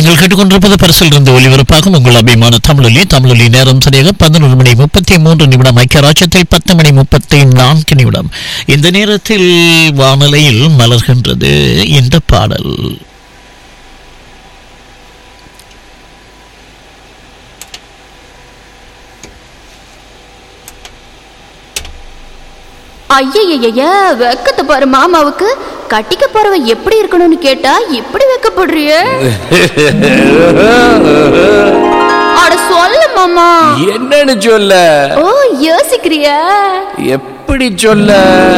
நீங்கள் கேட்டுக்கொண்டிருப்பது பரிசில் இருந்து ஒலிபரப்பாகும் உங்கள் அபிமான தமிழொலி தமிழொலி நேரம் சரியாக பதினொரு மணி முப்பத்தி மூன்று நிமிடம் ஐக்கியராட்சத்தில் பத்து மணி முப்பத்தி நான்கு நிமிடம் இந்த நேரத்தில் வானிலையில் மலர்கின்றது இந்த பாடல் ஐயய்யய்ய வெக்கத்தை பாரு மாமாவுக்கு கட்டிக்க போறவ எப்படி இருக்கணும்னு கேட்டா இப்படி வெக்கப்படுறிய அட சொல்லு மாமா என்னன்னு சொல்ல ஓ யோசிக்கிறியா எப்படி சொல்ல